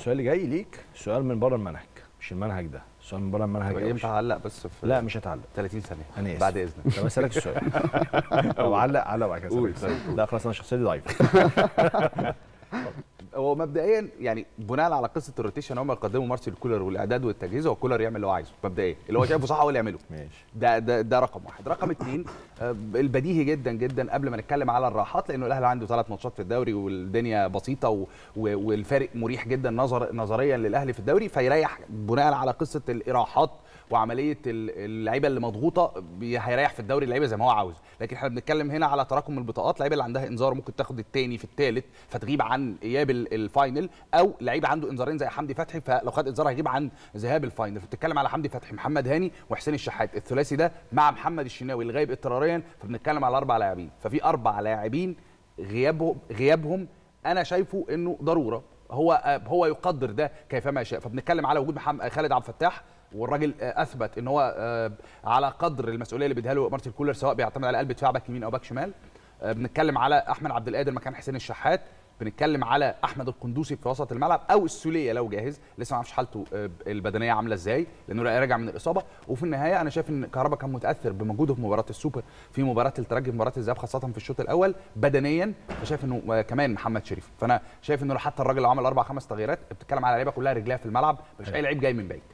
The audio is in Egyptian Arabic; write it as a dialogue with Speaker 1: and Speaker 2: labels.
Speaker 1: السؤال اللي جاي ليك سؤال من بره المنهج مش المنهج ده سؤال من بره المنهج
Speaker 2: طب
Speaker 1: أوي.
Speaker 2: ينفع اعلق بس في
Speaker 1: لا مش هتعلق
Speaker 2: 30 ثانيه
Speaker 1: انا اسف
Speaker 2: بعد اذنك
Speaker 1: طب اسالك السؤال طب علق علق بعد كده
Speaker 2: قول،
Speaker 1: أسألك السؤال. لا خلاص انا شخصيتي ضعيفه
Speaker 2: هو مبدئيا يعني بناء على قصه الروتيشن هم يقدموا مارسيل كولر والاعداد والتجهيز هو كولر يعمل اللي هو عايزه مبدئيا اللي هو شايفه صح هو اللي يعمله
Speaker 1: ماشي
Speaker 2: ده ده ده رقم واحد رقم اثنين آه، البديهي جدا جدا قبل ما نتكلم على الراحات لانه الاهلي عنده ثلاث ماتشات في الدوري والدنيا بسيطه و و والفارق مريح جدا نظر نظريا للاهلي في الدوري فيريح بناء على قصه الاراحات وعمليه ال- اللعيبه اللي مضغوطه بي- هيريح في الدوري اللعيبه زي ما هو عاوز لكن احنا بنتكلم هنا على تراكم البطاقات اللعيبه اللي عندها انذار ممكن تاخد الثاني في الثالث فتغيب عن اياب ال- الفاينل او لعيبه عنده انذارين زي حمدي فتحي فلو خد انذار هيغيب عن ذهاب الفاينل فبتتكلم على حمدي فتحي محمد هاني وحسين الشحات الثلاثي ده مع محمد الشناوي اللي غايب اضطراريا فبنتكلم على اربع لاعبين ففي اربع لاعبين غيابهم غيابهم انا شايفه انه ضروره هو هو يقدر ده كيفما يشاء فبنتكلم على وجود محمد خالد عبد الفتاح والراجل آه، اثبت ان هو آه، على قدر المسؤوليه اللي بيديها له مارتن كولر سواء بيعتمد على قلب دفاع باك يمين او باك شمال آه، بنتكلم على احمد عبد القادر مكان حسين الشحات بنتكلم على احمد القندوسي في وسط الملعب او السوليه لو جاهز لسه ما اعرفش حالته آه، البدنيه عامله ازاي لانه راجع من الاصابه وفي النهايه انا شايف ان كهربا كان متاثر بموجوده في مباراه السوبر في مباراه الترجي في مباراه الذهاب خاصه في الشوط الاول بدنيا فشايف انه آه، كمان محمد شريف فانا شايف انه حتى الراجل اللي عمل اربع خمس تغييرات بتتكلم على لعيبه كلها رجليها في الملعب مش اي لعيب جاي من بعيد